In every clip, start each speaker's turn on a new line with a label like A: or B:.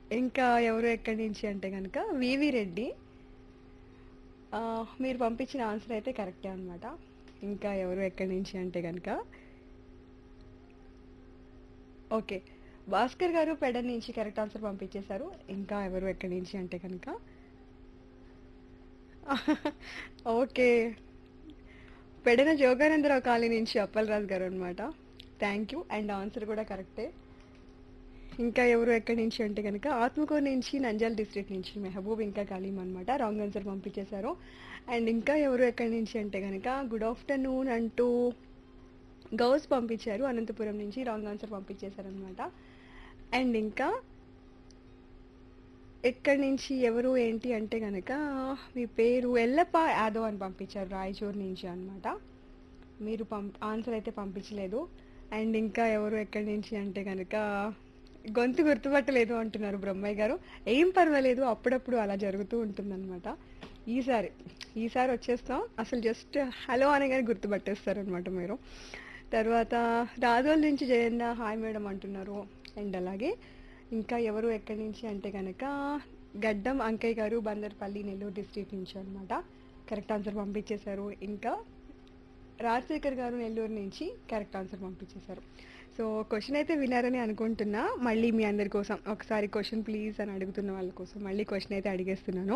A: ఇంకా ఎవరు ఎక్కడి నుంచి అంటే కనుక వివి రెడ్డి ఆ, మీరు పంపించిన ఆన్సర్ అయితే కరెక్టే అనమాట ఇంకా ఎవరు ఎక్కడి నుంచి అంటే కనుక ఓకే భాస్కర్ గారు పెడ నుంచి కరెక్ట్ ఆన్సర్ పంపించేశారు ఇంకా ఎవరు ఎక్కడి నుంచి అంటే కనుక ఓకే పెడన జోగానందరావు కాలనీ నుంచి అప్పలరాజు గారు అనమాట థ్యాంక్ యూ అండ్ ఆన్సర్ కూడా కరెక్టే ఇంకా ఎవరు ఎక్కడి నుంచి అంటే కనుక ఆత్మకూరు నుంచి నంజాల్ డిస్ట్రిక్ట్ నుంచి మెహబూబ్ ఇంకా కలీం అనమాట రాంగ్ ఆన్సర్ పంపించేశారు అండ్ ఇంకా ఎవరు ఎక్కడి నుంచి అంటే కనుక గుడ్ ఆఫ్టర్నూన్ అంటూ గౌస్ పంపించారు అనంతపురం నుంచి రాంగ్ ఆన్సర్ పంపించేశారు అనమాట అండ్ ఇంకా ఎక్కడి నుంచి ఎవరు ఏంటి అంటే కనుక మీ పేరు ఎల్లప్ప యాదవ్ అని పంపించారు రాయచూరు నుంచి అన్నమాట మీరు పంప్ ఆన్సర్ అయితే పంపించలేదు అండ్ ఇంకా ఎవరు ఎక్కడి నుంచి అంటే కనుక గొంతు గుర్తుపట్టలేదు అంటున్నారు బ్రహ్మయ్య గారు ఏం పర్వాలేదు అప్పుడప్పుడు అలా జరుగుతూ ఉంటుందన్నమాట ఈసారి ఈసారి వచ్చేస్తాం అసలు జస్ట్ హలో అనగానే గుర్తుపట్టేస్తారు అనమాట మీరు తర్వాత రాజోల్ నుంచి జయన్న హాయ్ మేడం అంటున్నారు అండ్ అలాగే ఇంకా ఎవరు ఎక్కడి నుంచి అంటే కనుక గడ్డం అంకయ్య గారు బందర్పల్లి నెల్లూరు డిస్ట్రిక్ట్ నుంచి అనమాట కరెక్ట్ ఆన్సర్ పంపించేశారు ఇంకా రాజశేఖర్ గారు నెల్లూరు నుంచి కరెక్ట్ ఆన్సర్ పంపించేశారు సో క్వశ్చన్ అయితే వినారని అనుకుంటున్నా మళ్ళీ మీ అందరి కోసం ఒకసారి క్వశ్చన్ ప్లీజ్ అని అడుగుతున్న వాళ్ళ కోసం మళ్ళీ క్వశ్చన్ అయితే అడిగేస్తున్నాను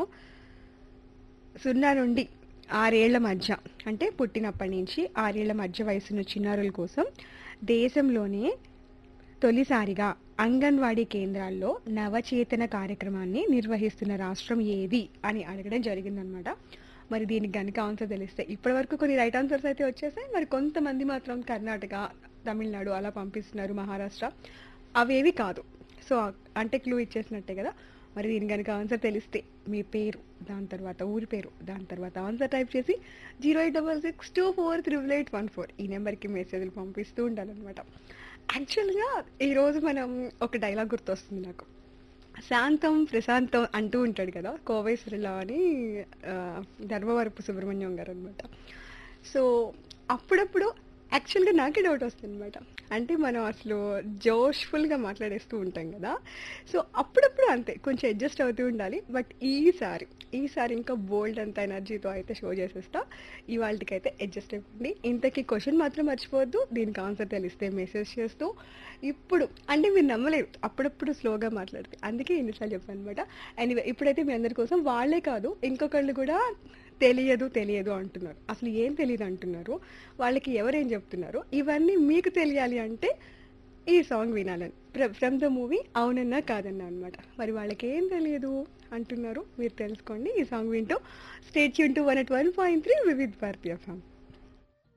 A: సున్నా నుండి ఆరేళ్ల మధ్య అంటే పుట్టినప్పటి నుంచి ఆరేళ్ల మధ్య వయసున్న చిన్నారుల కోసం దేశంలోనే తొలిసారిగా అంగన్వాడీ కేంద్రాల్లో నవచేతన కార్యక్రమాన్ని నిర్వహిస్తున్న రాష్ట్రం ఏది అని అడగడం జరిగిందనమాట మరి దీనికి కనుక ఆన్సర్ తెలిస్తే ఇప్పటి వరకు కొన్ని రైట్ ఆన్సర్స్ అయితే వచ్చేసాయి మరి కొంతమంది మాత్రం కర్ణాటక తమిళనాడు అలా పంపిస్తున్నారు మహారాష్ట్ర అవేవి కాదు సో అంటే క్లూ ఇచ్చేసినట్టే కదా మరి దీని కనుక ఆన్సర్ తెలిస్తే మీ పేరు దాని తర్వాత ఊరి పేరు దాని తర్వాత ఆన్సర్ టైప్ చేసి zero eight double six two four triple eight one four ఈ నెంబర్కి మెసేజ్లు పంపిస్తూ ఉండాలన్నమాట యాక్చువల్గా ఈరోజు మనం ఒక డైలాగ్ గుర్తొస్తుంది నాకు శాంతం ప్రశాంతం అంటూ ఉంటాడు కదా కోవేశ్వరిలో అని ఆ, ధర్మవరపు సుబ్రహ్మణ్యం గారు అనమాట సో అప్పుడప్పుడు యాక్చువల్గా నాకే డౌట్ వస్తుంది అనమాట అంటే మనం అసలు జోష్ఫుల్గా మాట్లాడేస్తూ ఉంటాం కదా సో అప్పుడప్పుడు అంతే కొంచెం అడ్జస్ట్ అవుతూ ఉండాలి బట్ ఈసారి ఈసారి ఇంకా బోల్డ్ అంత ఎనర్జీతో అయితే షో చేసేస్తా ఇవాళకి అయితే అడ్జస్ట్ అయిపోండి ఇంతకీ క్వశ్చన్ మాత్రం మర్చిపోవద్దు దీనికి ఆన్సర్ తెలిస్తే మెసేజ్ చేస్తూ ఇప్పుడు అంటే మీరు నమ్మలేరు అప్పుడప్పుడు స్లోగా మాట్లాడితే అందుకే ఎన్నిసార్లు చెప్పాను అనమాట ఎనీవే ఇప్పుడైతే మీ అందరి కోసం వాళ్ళే కాదు ఇంకొకళ్ళు కూడా తెలియదు తెలియదు అంటున్నారు అసలు ఏం తెలియదు అంటున్నారు వాళ్ళకి ఎవరేం చెప్తున్నారు ఇవన్నీ మీకు తెలియాలి అంటే ఈ సాంగ్ వినాలని ఫ్రమ్ ద మూవీ అవునన్నా కాదన్నా అనమాట మరి వాళ్ళకి ఏం తెలియదు అంటున్నారు మీరు తెలుసుకోండి ఈ సాంగ్ వింటూ స్టేట్ యూన్ to one eight one point three Vividh Bharati song